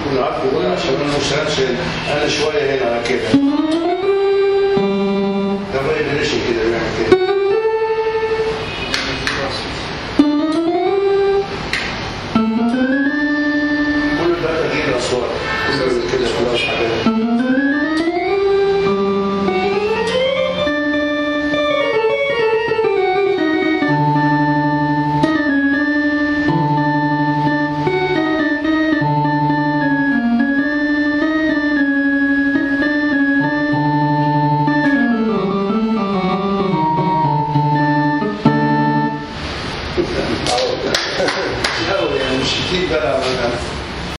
كل عبد ولا عشان ما نوصلش انا شويه هنا كده ده الراجل ماشي كده بيعمل كده